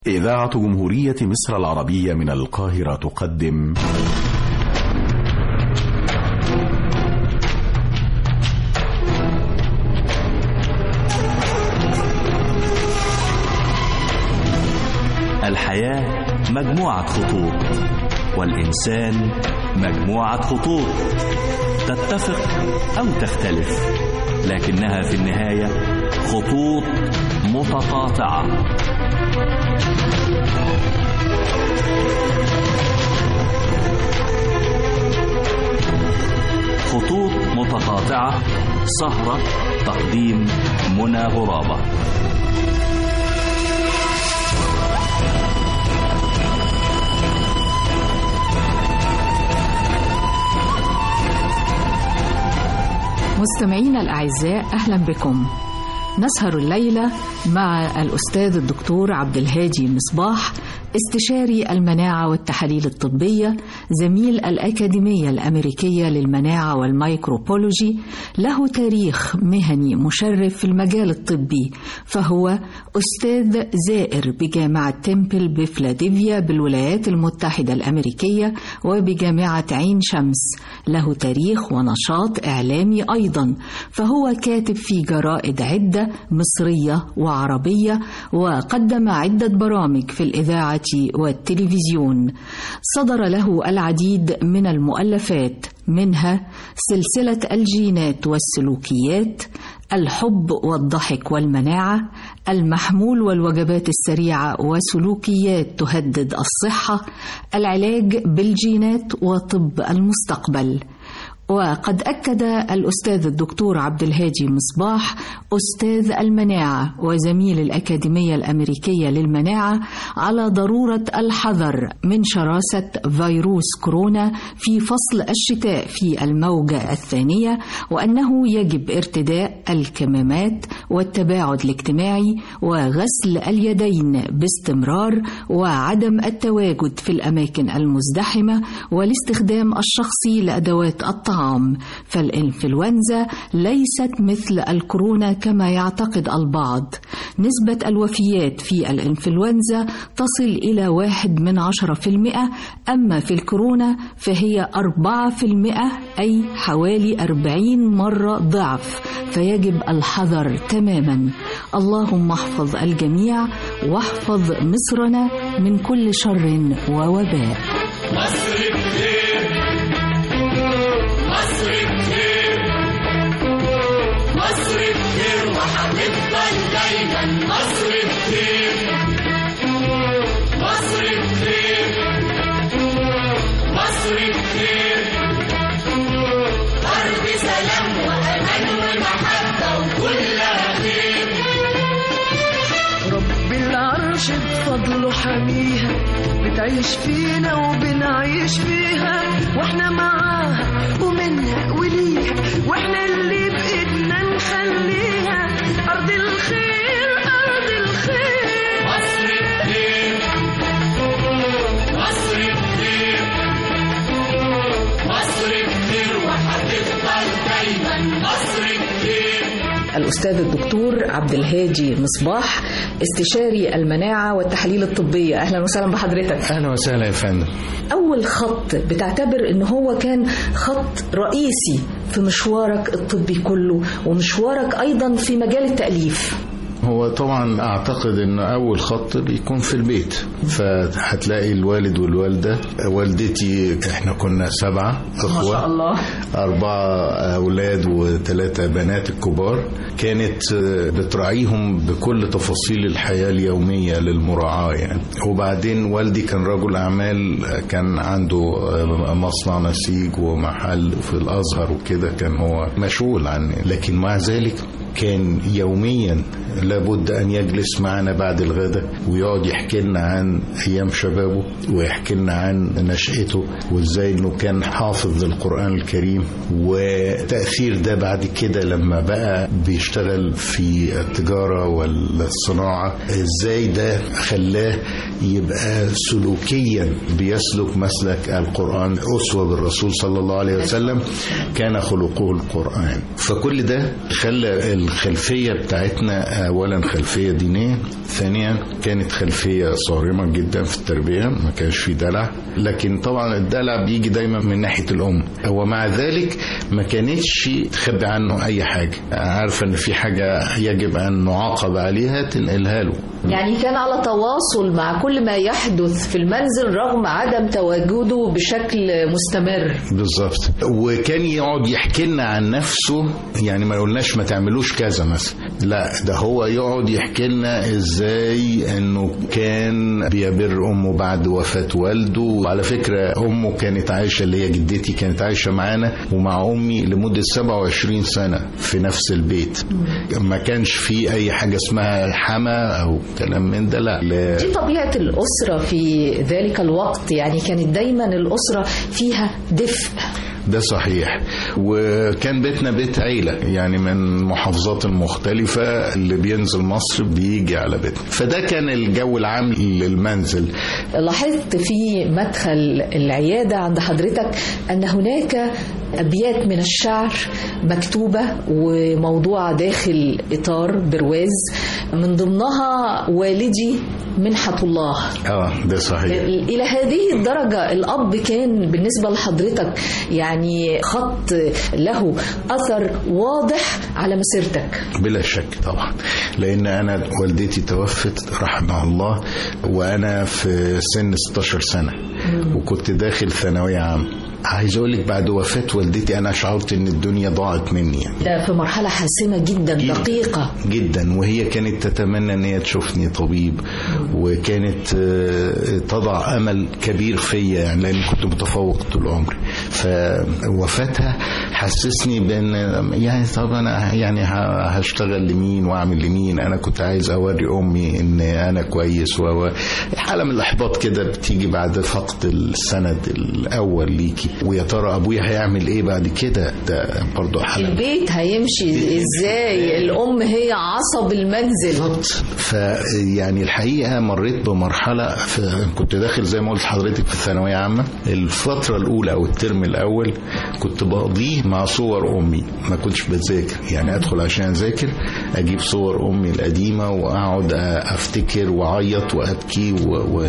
إذاعة جمهورية مصر العربية من القاهرة تقدم الحياة مجموعة خطوط والإنسان مجموعة خطوط تتفق أو تختلف لكنها في النهاية خطوط متقاطعة خطوط متقاطعة سهرة تقديم منى غرابة مستمعينا الأعزاء أهلا بكم نسهر الليلة مع الأستاذ الدكتور عبد الهادي مصباح استشاري المناعة والتحاليل الطبية زميل الأكاديمية الأمريكية للمناعة والميكروبولوجي له تاريخ مهني مشرف في المجال الطبي فهو أستاذ زائر بجامعة تمبل بفلاديفيا بالولايات المتحدة الأمريكية وبجامعة عين شمس له تاريخ ونشاط إعلامي أيضا فهو كاتب في جرائد عدة مصرية وعربية وقدم عدة برامج في الإذاعة والتلفزيون صدر له العديد من المؤلفات منها سلسلة الجينات والسلوكيات الحب والضحك والمناعة المحمول والوجبات السريعة وسلوكيات تهدد الصحة العلاج بالجينات وطب المستقبل وقد أكد الأستاذ الدكتور عبد الهادي مصباح أستاذ المناعة وزميل الأكاديمية الأمريكية للمناعة على ضرورة الحذر من شراسة فيروس كورونا في فصل الشتاء في الموجة الثانية وأنه يجب ارتداء الكمامات والتباعد الاجتماعي وغسل اليدين باستمرار وعدم التواجد في الأماكن المزدحمة والاستخدام الشخصي لأدوات الطعام الطعام فالإنفلونزا ليست مثل الكورونا كما يعتقد البعض نسبة الوفيات في الإنفلونزا تصل إلى واحد من عشرة في المئة أما في الكورونا فهي أربعة في المئة أي حوالي أربعين مرة ضعف فيجب الحذر تماما اللهم احفظ الجميع واحفظ مصرنا من كل شر ووباء مصر بخير مصر بخير مصر بخير وهتفضل دايما مصر بخير مصر بخير مصر بخير أرض سلام وأمان ومحبة وكلها خير رب العرش بفضله حميها بتعيش فينا وبنعيش فيها واحنا معاها ومنها وليها واحنا اللي بايدنا نخليها ارض الخير ارض الخير مصر بخير مصر بخير مصر بخير وهتفضل دايما مصر بخير الأستاذ الدكتور عبد الهادي مصباح استشاري المناعة والتحاليل الطبية أهلا وسهلا بحضرتك اهلا وسهلا يا فندم أول خط بتعتبر إن هو كان خط رئيسي في مشوارك الطبي كله ومشوارك أيضا في مجال التأليف هو طبعا اعتقد ان اول خط بيكون في البيت فهتلاقي الوالد والوالده والدتي احنا كنا سبعه اخوه ما شاء الله أربعة أولاد وثلاثة بنات الكبار كانت بتراعيهم بكل تفاصيل الحياة اليومية للمراعاة يعني وبعدين والدي كان رجل أعمال كان عنده مصنع نسيج ومحل في الأزهر وكده كان هو مشغول عنه لكن مع ذلك كان يوميا لابد أن يجلس معنا بعد الغداء ويقعد يحكي لنا عن أيام شبابه ويحكي لنا عن نشأته وإزاي إنه كان حافظ للقرآن الكريم وتأثير ده بعد كده لما بقى بيشتغل في التجارة والصناعة إزاي ده خلاه يبقى سلوكيا بيسلك مسلك القرآن أسوة بالرسول صلى الله عليه وسلم كان خلقه القرآن فكل ده خلى الخلفية بتاعتنا أولا خلفية دينية ثانيا كانت خلفية صارمة جدا في التربية ما كانش في دلع لكن طبعا الدلع بيجي دايما من ناحية الأم ومع ذلك ما كانتش تخبي عنه أي حاجة عارفة إن في حاجة يجب أن نعاقب عليها تنقلها له يعني كان على تواصل مع كل ما يحدث في المنزل رغم عدم تواجده بشكل مستمر بالظبط وكان يقعد يحكي لنا عن نفسه يعني ما يقولناش ما تعملوش كذا مثلا لا ده هو يقعد يحكي لنا ازاي انه كان بيبر امه بعد وفاه والده وعلى فكره امه كانت عايشه اللي هي جدتي كانت عايشه معانا ومع امي لمده 27 سنه في نفس البيت ما كانش في اي حاجه اسمها حما او كلام من ده لا, لا. دي طبيعة الأسرة في ذلك الوقت يعني كانت دايما الأسرة فيها دفء ده صحيح وكان بيتنا بيت عيلة يعني من المحافظات المختلفة اللي بينزل مصر بيجي على بيتنا فده كان الجو العام للمنزل لاحظت في مدخل العيادة عند حضرتك أن هناك أبيات من الشعر مكتوبة وموضوعة داخل إطار برواز من ضمنها والدي منحة الله اه ده صحيح إلى هذه الدرجة الأب كان بالنسبة لحضرتك يعني خط له أثر واضح على مسيرتك بلا شك طبعا لان انا والدتي توفت رحمها الله وانا في سن 16 سنه وكنت داخل ثانويه عامه عايز اقول لك بعد وفاه والدتي انا شعرت ان الدنيا ضاعت مني يعني. ده في مرحلة حاسمة جدا دقيقة جدا وهي كانت تتمنى ان هي تشوفني طبيب وكانت آه، تضع امل كبير فيا يعني لان كنت متفوق طول عمري فوفاتها حسسني بان يعني طب انا يعني ه- هشتغل لمين واعمل لمين انا كنت عايز اوري امي ان انا كويس و حاله من الاحباط كده بتيجي بعد فقد السند الاول ليكي ويا ترى ابويا هيعمل ايه بعد كده ده برضه حاله البيت هيمشي ازاي الأم هي عصب المنزل بالظبط فيعني الحقيقه مريت بمرحله في كنت داخل زي ما قلت لحضرتك في الثانويه عامه الفتره الاولى او الترم الاول كنت بقضيه مع صور امي ما كنتش بذاكر يعني ادخل عشان اذاكر اجيب صور امي القديمه واقعد افتكر واعيط وابكي و... و...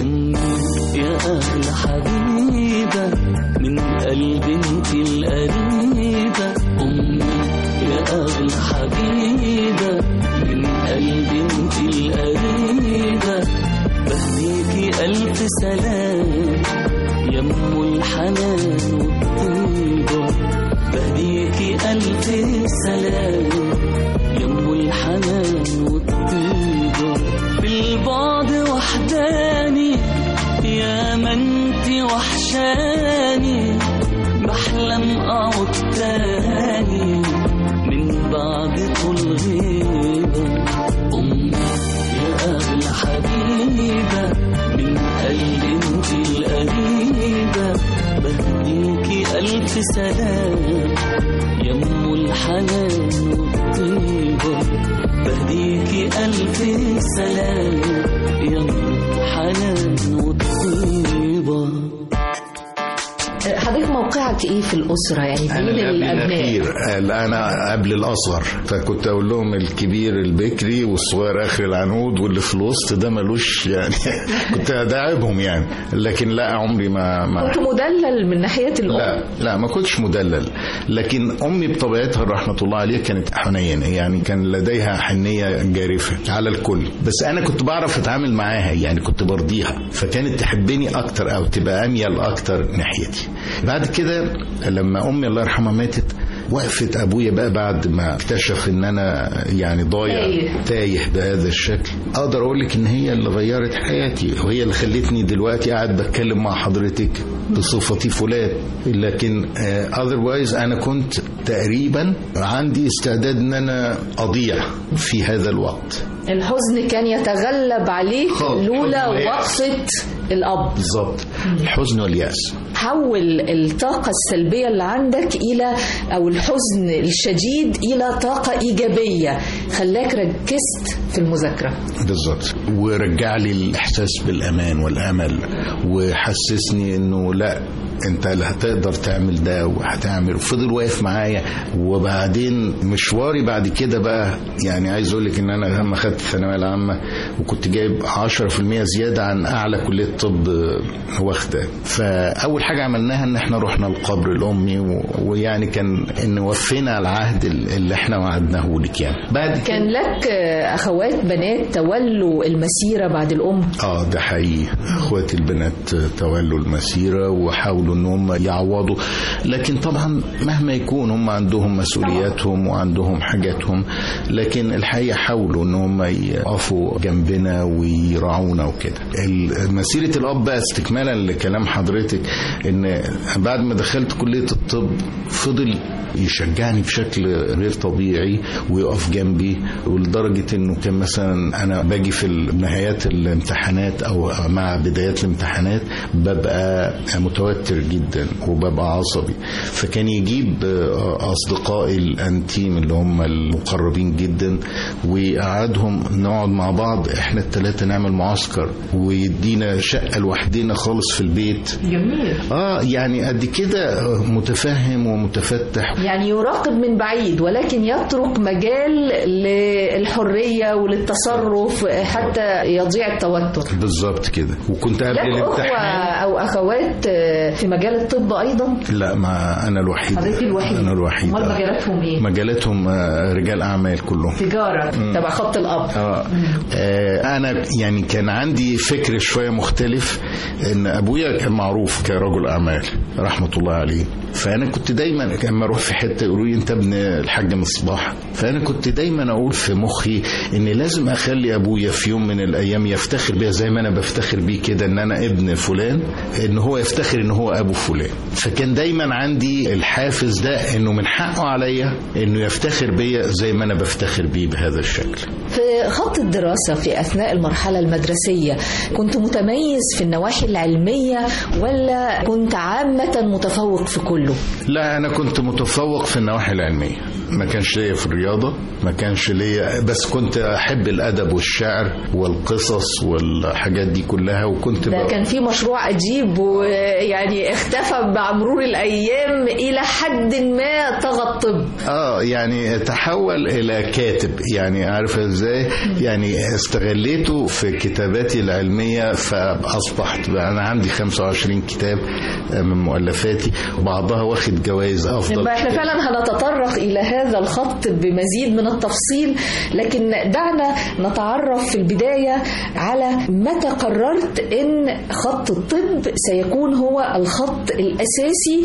يا أهل حبيبة من قلب انت القريبة أمي يا أغلى حبيبة من قلب انت القريبة بهديكي ألف سلام يا أم الحنان والطيبة بهديكي ألف سلام يا أم الحنان والطيبة في البعد وحداني يا ما انت وحشاني بحلم اقعد تاني من بعد طول غيبة أمي يا أغلى حبيبة من قلب انت القريبة بهديكي ألف سلام يا أم الحنان والطيبة بهديكي ألف سلام يا أم الحنان والطيبة حضرتك موقعك ايه في الأسرة يعني انا بين اللي قبل الأبناء الاخير آه، انا قبل الاصغر فكنت اقول لهم الكبير البكري والصغير اخر العنود واللي في الوسط ده ملوش يعني كنت اداعبهم يعني لكن لا عمري ما ما كنت مدلل من ناحية الأم لا لا ما كنتش مدلل لكن امي بطبيعتها رحمه الله عليها كانت حنينه يعني كان لديها حنيه جارفه على الكل بس انا كنت بعرف اتعامل معاها يعني كنت برضيها فكانت تحبني اكتر او تبقى اميل اكتر ناحيتي بعد كده لما امي الله يرحمها ماتت وقفت ابويا بقى بعد ما اكتشف ان انا يعني ضايع تايه. تايه بهذا الشكل اقدر اقول لك ان هي اللي غيرت حياتي وهي اللي خلتني دلوقتي قاعد بتكلم مع حضرتك بصفتي فلان لكن اذروايز انا كنت تقريبا عندي استعداد ان انا اضيع في هذا الوقت الحزن كان يتغلب عليك خالص. لولا الحزن واليأس. وقفة الأب بالظبط الحزن واليأس حول الطاقة السلبية اللي عندك إلى أو الحزن الشديد إلى طاقة إيجابية خلاك ركزت في المذاكرة بالظبط ورجع لي الاحساس بالامان والامل وحسسني انه لا انت اللي هتقدر تعمل ده وهتعمل وفضل واقف معايا وبعدين مشواري بعد كده بقى يعني عايز اقول لك ان انا لما خدت الثانويه العامه وكنت جايب 10% زياده عن اعلى كليه طب واخده فاول حاجه عملناها ان احنا رحنا القبر الامي و- ويعني كان ان وفينا العهد اللي احنا وعدناه لك يعني بعد كده كان لك آه، أخوات بنات تولوا المسيرة بعد الأم اه ده حقيقي اخواتي البنات تولوا المسيره وحاولوا ان هم يعوضوا لكن طبعا مهما يكون هم عندهم مسؤولياتهم وعندهم حاجاتهم لكن الحقيقه حاولوا ان هم يقفوا جنبنا ويراعونا وكده ال- مسيره الاب بقى استكمالا لكلام حضرتك ان بعد ما دخلت كليه الطب فضل يشجعني بشكل غير طبيعي ويقف جنبي ولدرجة انه كان مثلا انا باجي في نهايات الامتحانات او مع بدايات الامتحانات ببقى متوتر جدا وببقى عصبي فكان يجيب اصدقائي الانتيم اللي هم المقربين جدا ويقعدهم نقعد مع بعض احنا الثلاثة نعمل معسكر ويدينا شقة لوحدنا خالص في البيت جميل اه يعني قد كده متفهم ومتفتح يعني يراقب من بعيد ولكن يترك مجال للحرية وللتصرف حتى يضيع التوتر بالظبط كده وكنت قبل لك أخوة الامتحان أو أخوات في مجال الطب أيضا لا ما انا الوحيد حضرتك الوحيد انا الوحيد أمال آه. مجالاتهم إيه؟ مجالاتهم آه، رجال اعمال كلهم تجارة تبع خط الأب آه. آه انا يعني كان عندي فكر شويه مختلف ان ابويا كان معروف كرجل اعمال رحمه الله عليه فانا كنت دايما لما اروح في حته يقولوا لي انت ابن الحاج مصباح فانا كنت دايما اقول في مخي ان لازم اخلي ابويا في يوم من الايام يفتخر بيا زي ما انا بفتخر بيه كده ان انا ابن فلان ان هو يفتخر ان هو ابو فلان فكان دايما عندي الحافز ده انه من حقه عليا انه يفتخر بيا زي ما انا بفتخر بيه بهذا الشكل في خط الدراسة في أثناء المرحلة المدرسية كنت متميز في النواحي العلمية ولا كنت عامة متفوق في كله لا انا كنت متفوق في النواحي العلميه ما كانش ليا في الرياضه ما كانش ليا بس كنت احب الادب والشعر والقصص والحاجات دي كلها وكنت ده بقى- كان في مشروع عجيب ويعني اختفى مع مرور الأيام إلى حد ما طغى الطب اه يعني تحول الى كاتب يعني عارفه ازاي يعني استغليته في كتاباتي العلميه فاصبحت انا عندي 25 كتاب من مؤلفاتي وبعضها واخد جوائز افضل يبقى احنا كتاب. فعلا هنتطرق الى هذا الخط بمزيد من التفصيل لكن دعنا نتعرف في البدايه على متى قررت ان خط الطب سيكون هو الخط الاساسي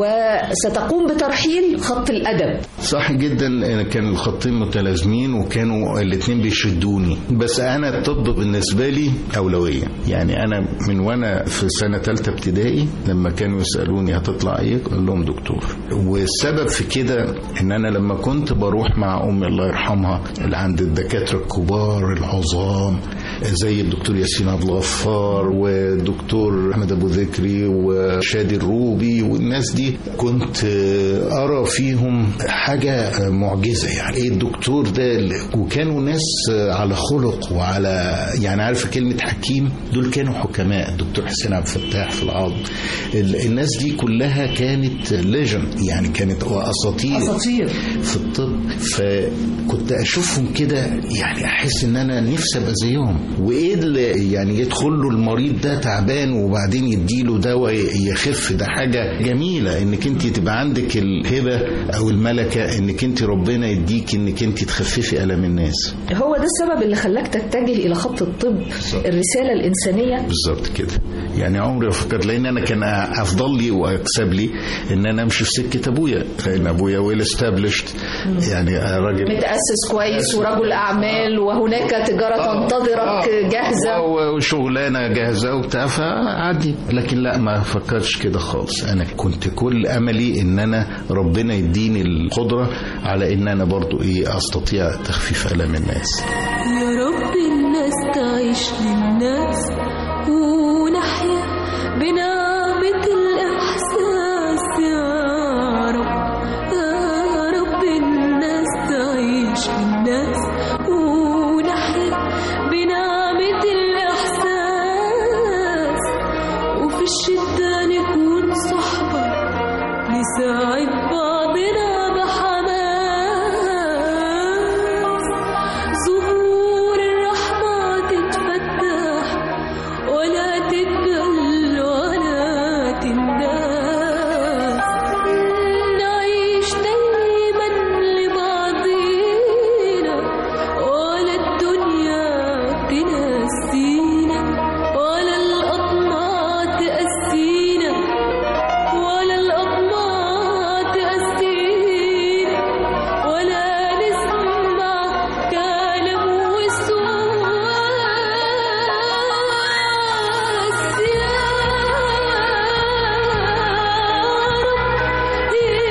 وستقوم بترحيل خط الادب صح جدا إن كان الخطين متلازمين وكانوا الاثنين بيشدوني بس انا الطب بالنسبه لي اولويه يعني انا من وانا في سنه ثالثه ابتدائي لما كانوا يسالوني هتطلع ايه اقول لهم دكتور والسبب في كده ان انا لما كنت بروح مع امي الله يرحمها اللي عند الدكاتره الكبار العظام زي الدكتور ياسين عبد الغفار والدكتور احمد ابو ذكري وشادي الروبي والناس دي كنت ارى فيهم حاجه معجزه يعني ايه الدكتور ده اللي- وكانوا ناس على خلق وعلى يعني عارف كلمه حكيم دول كانوا حكماء الدكتور حسين عبد الفتاح في العظم ال- الناس دي كلها كانت ليجند يعني كانت اساطير اساطير في الطب فكنت اشوفهم كده يعني احس ان انا نفسي ابقى زيهم وايه اللي يعني يدخل له المريض ده تعبان وبعدين يديله دواء يخف ده حاجه جميله انك انت تبقى عندك الهبه او الملكه انك انت ربنا يديك انك انت تخففي الم الناس هو ده السبب اللي خلاك تتجه الى خط الطب الرساله الانسانيه بالظبط كده يعني عمري ما فكرت لان انا كان افضل لي واكسب لي ان انا امشي في سكه ابويا لان ابويا ويل استابلشت يعني راجل متاسس كويس ورجل اعمال وهناك تجاره تنتظرك جاهزه و- وشغلانه جاهزه وبتاع فعدي لكن لا ما فكرتش كده خالص انا كنت كل املي ان انا ربنا يديني القدره على ان انا برضو ايه استطيع تخفيف الام الناس يا رب الناس تعيش للناس ونحيا بنعمة الشدة نكون صحبة نساعد بعضنا بحماس زهور الرحمة تتفتح ولا تتبل ولا تنداس نعيش دايما لبعضينا ولا الدنيا تنسينا ولا الأطماع تأسينا ولا الأطماع تأسينا ولا نسمع كلام وسواس يا رب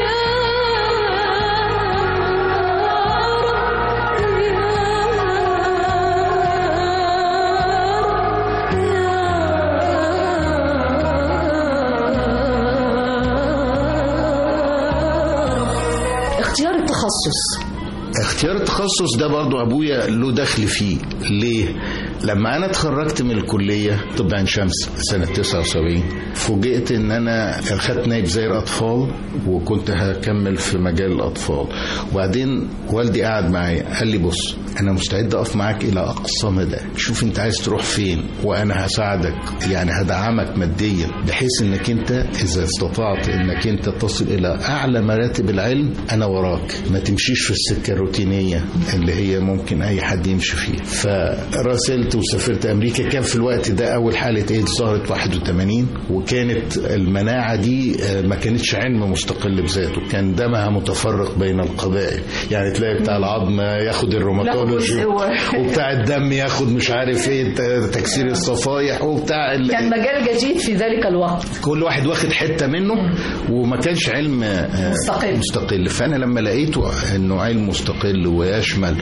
اختيار التخصص اختيار التخصص ده برضو ابويا له دخل فيه ليه لما انا اتخرجت من الكليه طب عين شمس سنه 79 فوجئت ان انا خدت نايب زي اطفال وكنت هكمل في مجال الاطفال وبعدين والدي قعد معايا قال لي بص انا مستعد اقف معاك الى اقصى مدى شوف انت عايز تروح فين وانا هساعدك يعني هدعمك ماديا بحيث انك انت اذا استطعت انك انت تصل الى اعلى مراتب العلم انا وراك ما تمشيش في السكه الروتينيه اللي هي ممكن اي حد يمشي فيها فراسلت وسافرت امريكا كان في الوقت ده اول حاله ايدز ظهرت 81 وكانت المناعه دي آه، ما كانتش علم مستقل بذاته كان دمها متفرق بين القبائل يعني تلاقي بتاع العظم ياخد الروماتولوجي لا، و- وبتاع الدم ياخد مش عارف ايه ت- تكسير الصفايح وبتاع ال- كان مجال جديد في ذلك الوقت كل واحد واخد حته منه وما كانش علم آه، مستقل. مستقل فانا لما لقيته انه علم مستقل ويشمل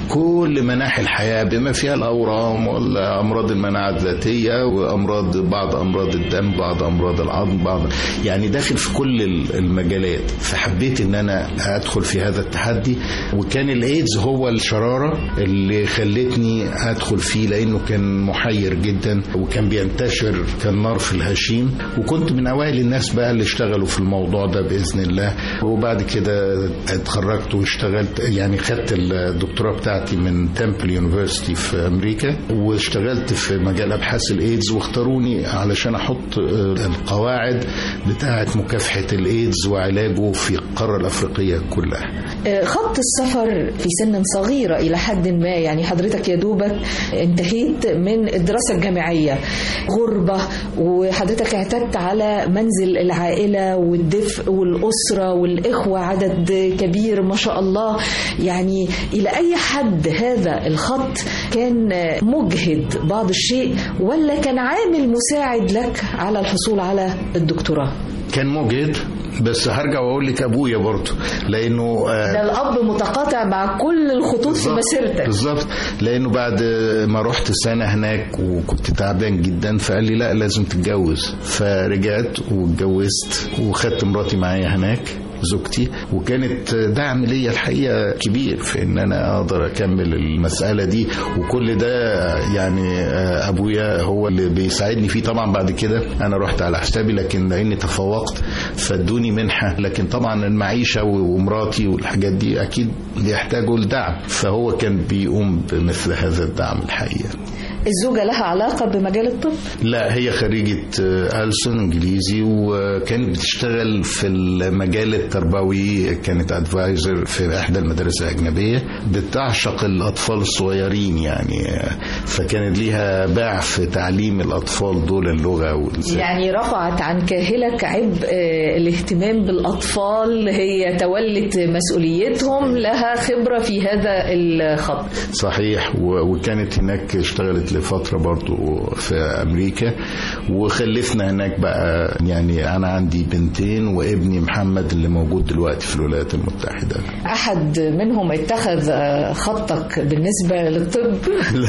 كل مناحي الحياه بما فيها الاورام والامراض المناعه الذاتيه وامراض بعض امراض الدم بعض امراض العظم بعض يعني داخل في كل ال- المجالات فحبيت ان انا ادخل في هذا التحدي وكان الايدز هو الشراره اللي خلتني ادخل فيه لانه كان محير جدا وكان بينتشر كالنار في الهشيم وكنت من اوائل الناس بقى اللي اشتغلوا في الموضوع ده باذن الله وبعد كده اتخرجت واشتغلت يعني خدت الدكتوراه بتاعتي من تمبل يونيفرسيتي في امريكا واشتغلت في مجال ابحاث الايدز واختاروني علشان احط آه، القواعد بتاعه مكافحه الايدز وعلاجه في القاره الافريقيه كلها آه، خط السفر في سن صغيرة إلى حد ما يعني حضرتك يا دوبك انتهيت من الدراسة الجامعية غربة وحضرتك اعتدت على منزل العائلة والدفء والأسرة والإخوة عدد كبير ما شاء الله يعني إلى أي حد هذا الخط كان آه، مجهد بعض الشيء ولا كان عامل مساعد لك على الحصول على الدكتوراه كان مجهد بس هرجع واقول لك ابويا برضه لانه آه، ده الأب متقاطع مع كل الخطوط في بالظبط- مسيرتك بالظبط لانه بعد ما رحت سنه هناك وكنت تعبان جدا فقال لي لا لازم تتجوز فرجعت واتجوزت وخدت مراتي معايا هناك زوجتي وكانت دعم ليا الحقيقه كبير في ان انا اقدر اكمل المساله دي وكل ده يعني آه، ابويا هو اللي بيساعدني فيه طبعا بعد كده انا رحت على حسابي لكن لاني تفوقت فادوني منحه لكن طبعا المعيشه ومراتي والحاجات دي اكيد بيحتاجوا لدعم فهو كان بيقوم بمثل هذا الدعم الحقيقه الزوجة لها علاقة بمجال الطب لا هي خريجة آه، ألسن إنجليزي وكانت بتشتغل في المجال التربوي كانت أدفايزر في إحدى المدارس الأجنبية بتعشق الأطفال الصغيرين يعني آه، فكانت ليها باع في تعليم الأطفال دول اللغة والزي يعني رفعت عن كاهلك عبء آه، الاهتمام بالأطفال هي تولت مسؤوليتهم لها خبرة في هذا الخط صحيح و- وكانت هناك اشتغلت لفترة برضو في أمريكا وخلفنا هناك بقى يعني أنا عندي بنتين وابني محمد اللي موجود دلوقتي في الولايات المتحدة أحد منهم اتخذ آه، خطك بالنسبة للطب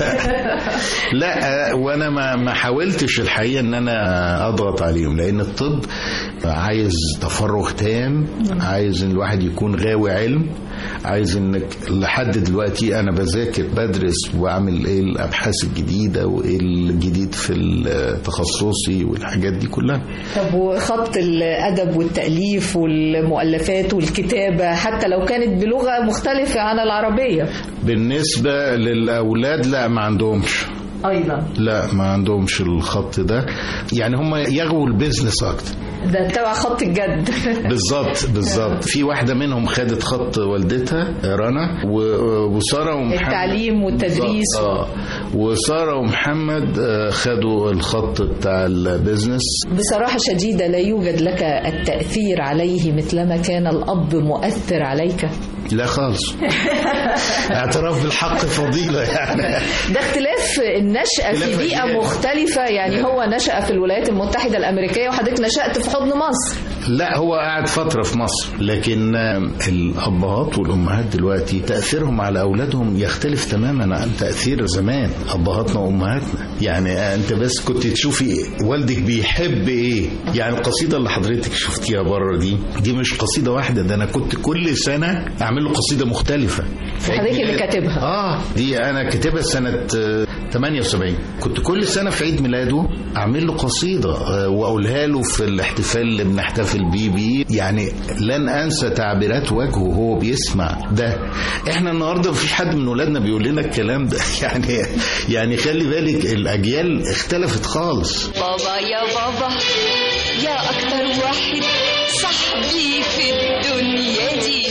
لا لا وانا ما ما حاولتش الحقيقه ان انا اضغط عليهم لان الطب عايز تفرغ تام عايز ان الواحد يكون غاوي علم عايز انك لحد دلوقتي انا بذاكر بدرس واعمل ايه الابحاث الجديده وايه الجديد في تخصصي والحاجات دي كلها طب وخط الادب والتاليف والمؤلفات والكتابه حتى لو كانت بلغه مختلفه عن العربيه بالنسبه للاولاد لا ما عندهمش ايضا لا ما عندهمش الخط ده يعني هم يغوا البيزنس اكتر ده تبع خط الجد بالظبط بالظبط في واحده منهم خدت خط والدتها رنا و- وساره ومحمد التعليم والتدريس بالظبط، اه وساره ومحمد آه، خدوا الخط بتاع البيزنس بصراحة شديدة لا يوجد لك التأثير عليه مثلما كان الأب مؤثر عليك لا خالص اعتراف بالحق فضيله يعني ده اختلاف النشأة في اختلاف بيئة أجيال. مختلفة يعني هو نشأ في الولايات المتحدة الأمريكية وحضرتك نشأت في حضن مصر لا هو قاعد فترة في مصر لكن آه، الأبهات والأمهات دلوقتي تأثيرهم على أولادهم يختلف تماما عن تأثير زمان أبهاتنا وأمهاتنا يعني آه، أنت بس كنت تشوفي والدك بيحب إيه يعني القصيدة اللي حضرتك شفتيها بره دي دي مش قصيدة واحدة ده أنا كنت كل سنة أعمل له قصيدة مختلفة حضرتك اللي كاتبها اه دي انا كاتبها سنه آه، 78 كنت كل سنه في عيد ميلاده اعمل له قصيده آه، واقولها له في الاحتفال اللي بنحتفل بيه بيه يعني لن انسى تعبيرات وجهه وهو بيسمع ده احنا النهارده مفيش حد من ولادنا بيقول لنا الكلام ده يعني يعني خلي بالك الاجيال اختلفت خالص بابا يا بابا يا أكتر واحد صاحبي في الدنيا دي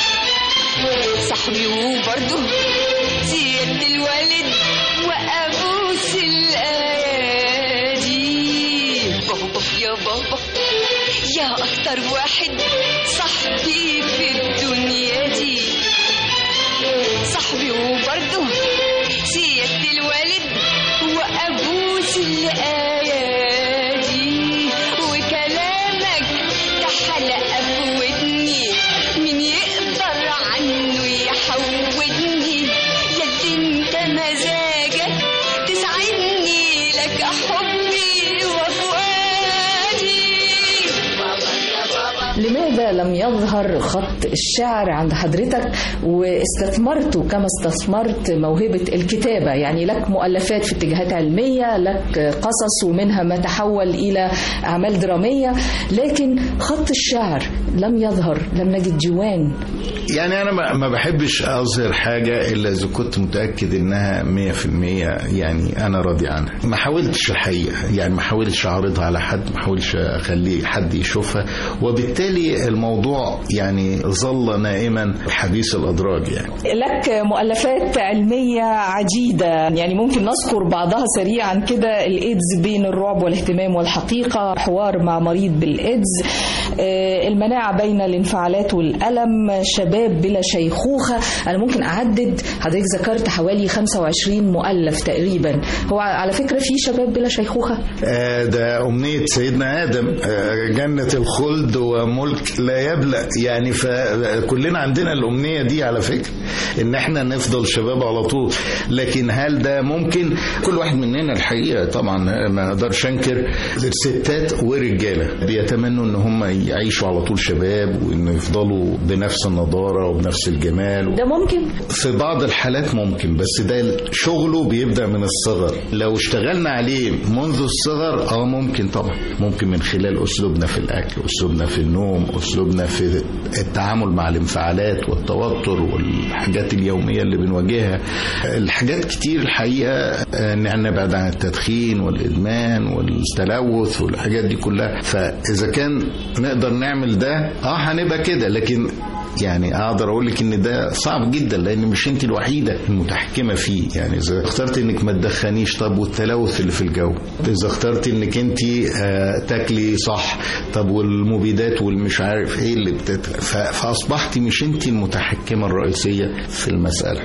صاحبي وبرضه سيادة الوالد وأبوس الأيادي بابا يا بابا يا أكتر واحد صاحبي في الدنيا دي صاحبي وبرضه سيادة الوالد وأبوس الأيادي وكلامك ده حلقة في ودني مين يقدر عنه يحودني يد انت مزاجك تسعدني لك حبي وفؤادي لماذا لم يظهر خط الشعر عند حضرتك واستثمرت كما استثمرت موهبة الكتابة يعني لك مؤلفات في اتجاهات علمية لك قصص ومنها ما تحول إلى أعمال درامية لكن خط الشعر لم يظهر لم نجد ديوان يعني انا ما- ما بحبش اظهر حاجه الا اذا كنت متاكد انها 100% يعني انا راضي عنها ما حاولتش الحقيقه يعني ما حاولتش اعرضها على حد ما حاولتش اخلي حد يشوفها وبالتالي الموضوع يعني ظل نائما حديث الادراج يعني لك مؤلفات علمية عديدة يعني ممكن نذكر بعضها سريعا كده الإيدز بين الرعب والاهتمام والحقيقة حوار مع مريض بالإيدز آه، المناعة بين الانفعالات والألم شباب بلا شيخوخة أنا ممكن أعدد حضرتك ذكرت حوالي 25 مؤلف تقريبا هو على فكرة في شباب بلا شيخوخة آه، ده أمنية سيدنا آدم آه، جنة الخلد وملك لا يبلى يعني فكلنا عندنا الأمنية دي على فكرة إن إحنا نفضل شباب على طول لكن هل ده ممكن كل واحد مننا الحقيقة طبعا ما أقدرش أنكر ستات ورجالة بيتمنوا إن هم يعيشوا على طول شباب وإنه يفضلوا بنفس النضارة وبنفس الجمال ده ممكن في بعض الحالات ممكن بس ده شغله بيبدأ من الصغر لو اشتغلنا عليه منذ الصغر اه ممكن طبعا ممكن من خلال اسلوبنا في الاكل اسلوبنا في النوم اسلوبنا في التعامل مع الانفعالات والتوتر والحاجات اليومية اللي بنواجهها الحاجات كتير الحقيقة آه، ان احنا نبعد عن التدخين والادمان والتلوث والحاجات دي كلها فاذا كان نقدر نعمل ده اه هنبقى كده لكن يعني اقدر اقول لك ان ده صعب جدا لان مش انت الوحيده المتحكمه فيه يعني اذا اخترت انك ما تدخنيش طب والتلوث اللي في الجو اذا اخترت انك انت آه، تاكلي صح طب والمبيدات والمش عارف ايه اللي بتت... ف- فاصبحتي مش انت المتحكمه الرئيسيه في المساله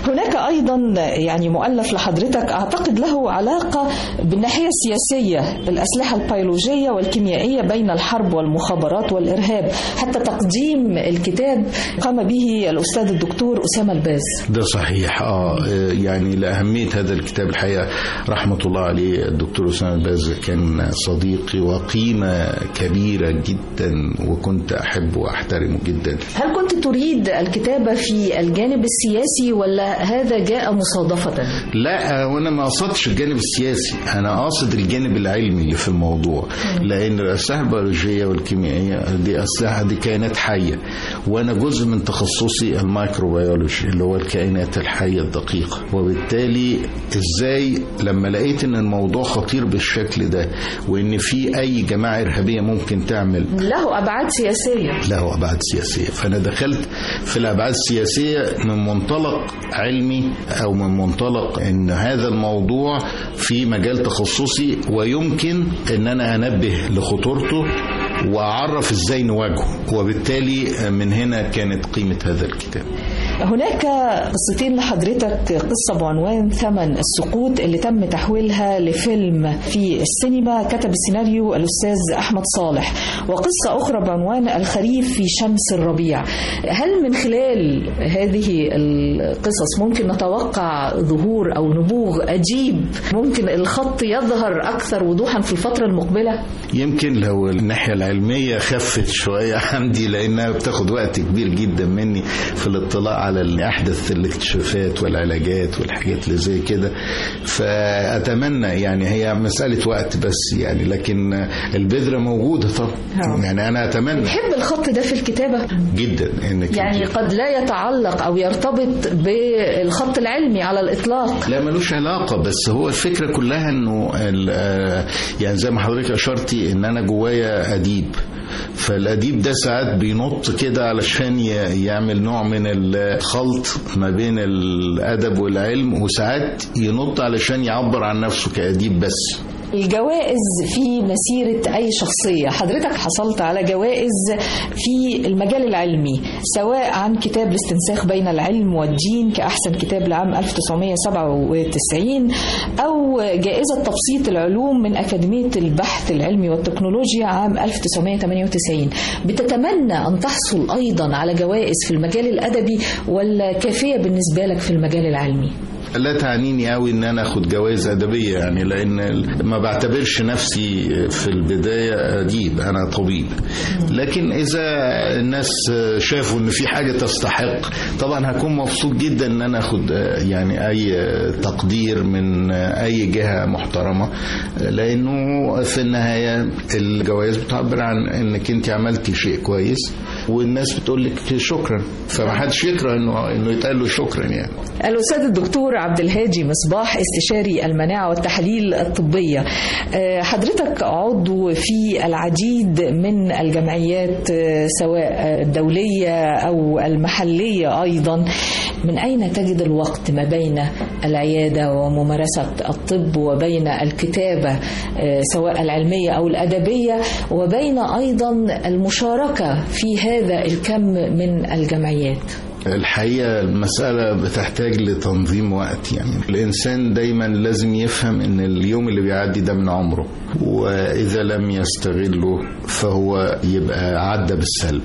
هناك أيضا يعني مؤلف لحضرتك أعتقد له علاقة بالناحية السياسية الأسلحة البيولوجية والكيميائية بين الحرب والمخابرات والإرهاب حتى تقديم الكتاب قام به الأستاذ الدكتور أسامة الباز ده صحيح اه يعني لأهمية هذا الكتاب الحقيقة رحمة الله عليه الدكتور أسامة الباز كان صديقي وقيمة كبيرة جدا وكنت أحبه وأحترمه جدا هل كنت تريد الكتابة في الجانب السياسي ولا هذا جاء مصادفة؟ لا وانا ما قصدتش الجانب السياسي انا قاصد الجانب العلمي اللي في الموضوع لان الاسلحه البيولوجيه والكيميائيه دي اسلحه دي كائنات حيه وانا جزء من تخصصي الميكروبيولوجي اللي هو الكائنات الحيه الدقيقه وبالتالي ازاي لما لقيت ان الموضوع خطير بالشكل ده وان في اي جماعه ارهابيه ممكن تعمل له أبعاد سياسية له ابعاد سياسيه فانا دخلت في الابعاد السياسيه من منطلق علمي او من منطلق ان هذا الموضوع في مجال تخصصي ويمكن ان انا انبه لخطورته واعرف ازاي نواجهه وبالتالي من هنا كانت قيمه هذا الكتاب هناك قصتين لحضرتك قصة بعنوان ثمن السقوط اللي تم تحويلها لفيلم في السينما كتب السيناريو الأستاذ أحمد صالح وقصة أخرى بعنوان الخريف في شمس الربيع هل من خلال هذه القصص ممكن نتوقع ظهور أو نبوغ أجيب ممكن الخط يظهر أكثر وضوحا في الفترة المقبلة يمكن لو الناحيه العلميه خفت شويه عندي لانها بتاخد وقت كبير جدا مني في الاطلاع على احدث الاكتشافات والعلاجات والحاجات اللي زي كده فاتمنى يعني هي مساله وقت بس يعني لكن البذره موجوده طبعا يعني انا اتمنى تحب الخط ده في الكتابة جدا انك يعني قد لا يتعلق أو يرتبط بالخط العلمي على الإطلاق لا ملوش علاقة بس هو الفكرة كلها انه ال- آه، يعني زي ما حضرتك اشرتي ان انا جوايا اديب فالاديب ده ساعات بينط كده علشان ي- يعمل نوع من الخلط ما بين الادب والعلم وساعات ينط علشان يعبر عن نفسه كاديب بس الجوائز في مسيرة أي شخصية حضرتك حصلت على جوائز في المجال العلمي سواء عن كتاب الاستنساخ بين العلم والدين كأحسن كتاب لعام 1997 أو جائزة تبسيط العلوم من أكاديمية البحث العلمي والتكنولوجيا عام 1998 بتتمنى أن تحصل أيضا على جوائز في المجال الأدبي ولا كافية بالنسبة لك في المجال العلمي؟ لا تعنيني قوي ان انا اخد جوائز ادبيه يعني لان ما بعتبرش نفسي في البدايه اديب انا طبيب لكن اذا الناس شافوا ان في حاجه تستحق طبعا هكون مبسوط جدا ان انا اخد يعني اي تقدير من اي جهه محترمه لانه في النهايه الجوائز بتعبر عن انك انت عملتي شيء كويس والناس بتقول لك شكرا فما حدش يكره انه انه يتقال له شكرا يعني الأستاذ الدكتور عبد الهادي مصباح استشاري المناعة والتحاليل الطبية آه، حضرتك عضو في العديد من الجمعيات آه، سواء الدولية أو المحلية أيضا من أين تجد الوقت ما بين العيادة وممارسة الطب وبين الكتابة آه، سواء العلمية أو الأدبية وبين أيضا المشاركة في هذا الكم من الجمعيات الحقيقة المسألة بتحتاج لتنظيم وقت يعني الإنسان دايما لازم يفهم إن اليوم اللي بيعدي ده من عمره وإذا لم يستغله فهو يبقى عدى بالسلب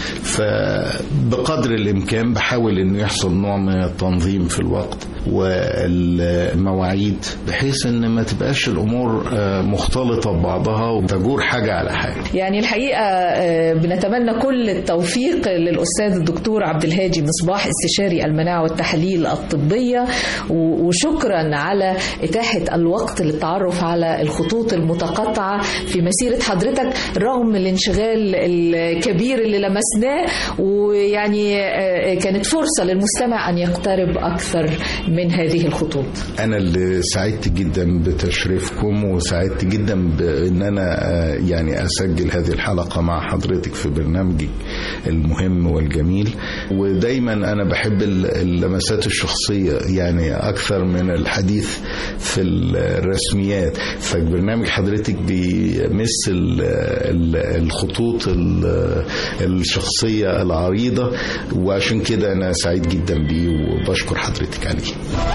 فبقدر الإمكان بحاول إنه يحصل نوع من التنظيم في الوقت والمواعيد بحيث إن ما تبقاش الأمور آه، مختلطة ببعضها وتجور حاجة على حاجة يعني الحقيقة آه، بنتمنى كل التوفيق للأستاذ الدكتور عبد الهادي مصباح استشاري المناعة والتحاليل الطبية و- وشكرا على إتاحة الوقت للتعرف على الخطوط المتقاطعة في مسيرة حضرتك رغم الانشغال الكبير اللي لمسناه ويعني آه، كانت فرصة للمستمع أن يقترب أكثر من هذه الخطوط انا اللي سعدت جدا بتشريفكم وسعدت جدا بان انا آه، يعني اسجل هذه الحلقه مع حضرتك في برنامجك المهم والجميل ودايما أنا بحب ال- اللمسات الشخصية يعني أكثر من الحديث في الرسميات فبرنامج حضرتك بيمس ال- ال- الخطوط ال- الشخصية العريضة وعشان كده أنا سعيد جدا بيه وبشكر حضرتك عليه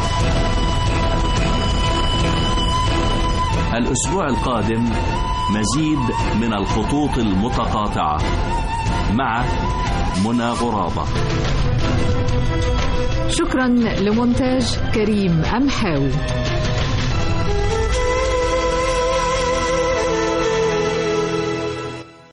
الأسبوع القادم مزيد من الخطوط المتقاطعة مع منى غرابة شكرا لمونتاج كريم أمحاوي